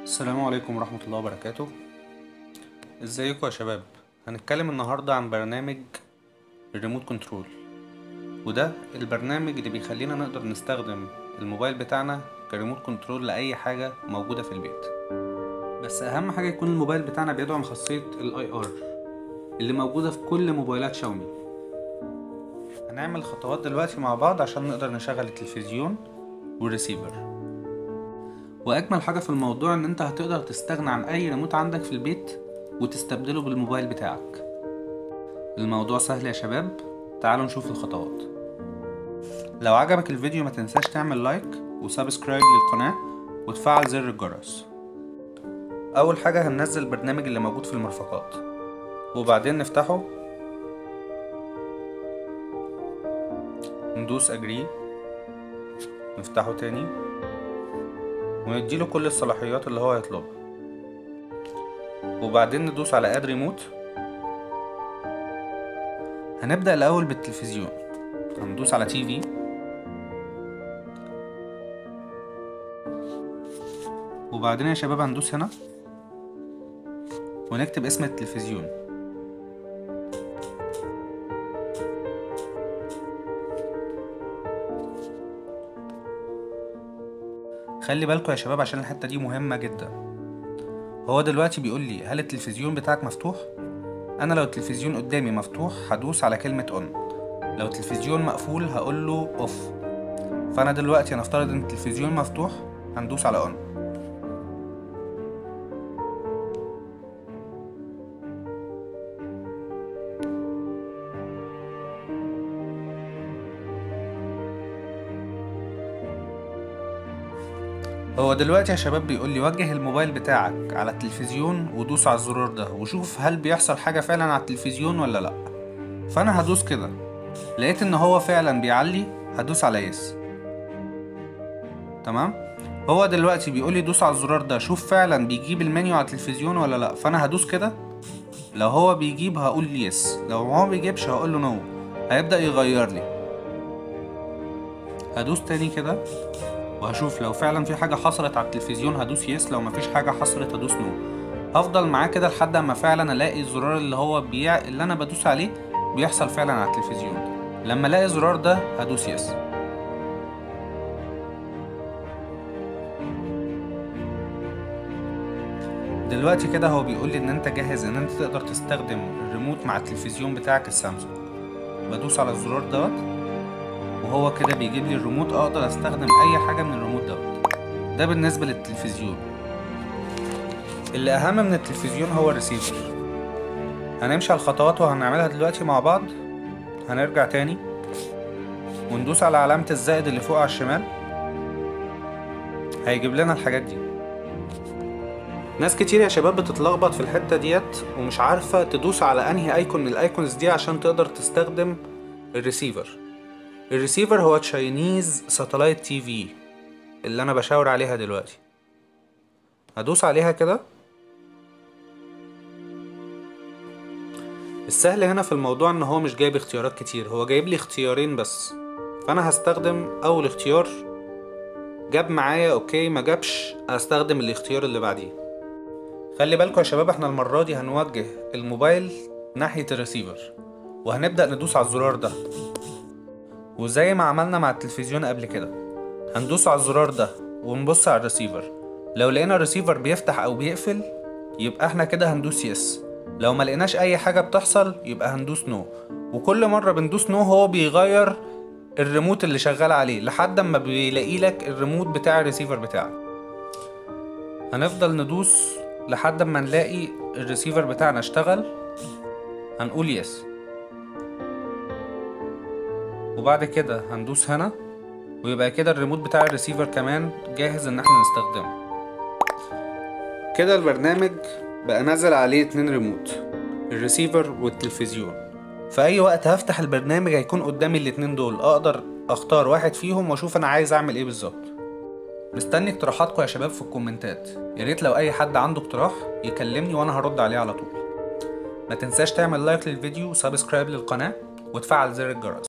السلام عليكم ورحمة الله وبركاته ازيكم يا شباب هنتكلم النهاردة عن برنامج الريموت كنترول وده البرنامج اللي بيخلينا نقدر نستخدم الموبايل بتاعنا كريموت كنترول لأي حاجة موجودة في البيت بس أهم حاجة يكون الموبايل بتاعنا بيدعم خاصية الاي ار اللي موجودة في كل موبايلات شاومي هنعمل خطوات دلوقتي مع بعض عشان نقدر نشغل التلفزيون والريسيفر واجمل حاجه في الموضوع ان انت هتقدر تستغنى عن اي ريموت عندك في البيت وتستبدله بالموبايل بتاعك الموضوع سهل يا شباب تعالوا نشوف الخطوات لو عجبك الفيديو ما تنساش تعمل لايك وسبسكرايب للقناه وتفعل زر الجرس اول حاجه هننزل البرنامج اللي موجود في المرفقات وبعدين نفتحه ندوس اجري نفتحه تاني ونديله كل الصلاحيات اللي هو هيطلبها وبعدين ندوس على اد ريموت هنبدأ الأول بالتلفزيون هندوس على تي في وبعدين يا شباب هندوس هنا ونكتب اسم التلفزيون خلي بالكوا يا شباب عشان الحتة دي مهمة جدا هو دلوقتي بيقول لي هل التلفزيون بتاعك مفتوح انا لو التلفزيون قدامي مفتوح هدوس على كلمة اون لو التلفزيون مقفول هقول له اوف فانا دلوقتي هنفترض ان التلفزيون مفتوح هندوس على اون هو دلوقتي يا شباب بيقول لي وجه الموبايل بتاعك على التلفزيون ودوس على الزرار ده وشوف هل بيحصل حاجة فعلا على التلفزيون ولا لأ فأنا هدوس كده لقيت إن هو فعلا بيعلي هدوس على يس تمام هو دلوقتي بيقول لي دوس على الزرار ده شوف فعلا بيجيب المنيو على التلفزيون ولا لأ فأنا هدوس كده لو هو بيجيب هقول يس لو هو بيجيبش هقول له نو هيبدأ يغير لي هدوس تاني كده وهشوف لو فعلا في حاجة حصلت على التلفزيون هدوس يس لو مفيش حاجة حصلت هدوس نو هفضل معاه كده لحد اما فعلا الاقي الزرار اللي هو بيع اللي انا بدوس عليه بيحصل فعلا على التلفزيون لما الاقي الزرار ده هدوس يس دلوقتي كده هو بيقول لي ان انت جاهز ان انت تقدر تستخدم الريموت مع التلفزيون بتاعك السامسونج بدوس على الزرار دوت وهو كده بيجيب لي الريموت اقدر استخدم اي حاجه من الريموت دوت ده بالنسبه للتلفزيون اللي اهم من التلفزيون هو الريسيفر هنمشي على الخطوات وهنعملها دلوقتي مع بعض هنرجع تاني وندوس على علامة الزائد اللي فوق على الشمال هيجيب لنا الحاجات دي ناس كتير يا شباب بتتلخبط في الحتة ديت ومش عارفة تدوس على انهي ايكون من الايكونز دي عشان تقدر تستخدم الريسيفر الريسيفر هو تشاينيز ساتلايت تي في اللي انا بشاور عليها دلوقتي هدوس عليها كده السهل هنا في الموضوع ان هو مش جايب اختيارات كتير هو جايب لي اختيارين بس فانا هستخدم اول اختيار جاب معايا اوكي ما جابش هستخدم الاختيار اللي بعديه خلي بالكم يا شباب احنا المرة دي هنوجه الموبايل ناحية الريسيفر وهنبدأ ندوس على الزرار ده وزي ما عملنا مع التلفزيون قبل كده هندوس على الزرار ده ونبص على الريسيفر لو لقينا الريسيفر بيفتح او بيقفل يبقى احنا كده هندوس يس لو ما لقيناش اي حاجه بتحصل يبقى هندوس نو وكل مره بندوس نو هو بيغير الريموت اللي شغال عليه لحد ما بيلاقي لك الريموت بتاع الريسيفر بتاعك هنفضل ندوس لحد ما نلاقي الريسيفر بتاعنا اشتغل هنقول يس وبعد كده هندوس هنا ويبقى كده الريموت بتاع الريسيفر كمان جاهز ان احنا نستخدمه كده البرنامج بقى نزل عليه اتنين ريموت الريسيفر والتلفزيون في اي وقت هفتح البرنامج هيكون قدامي الاتنين دول اقدر اختار واحد فيهم واشوف انا عايز اعمل ايه بالظبط مستني اقتراحاتكم يا شباب في الكومنتات يا ريت لو اي حد عنده اقتراح يكلمني وانا هرد عليه على طول ما تنساش تعمل لايك للفيديو وسبسكرايب للقناه وتفعل زر الجرس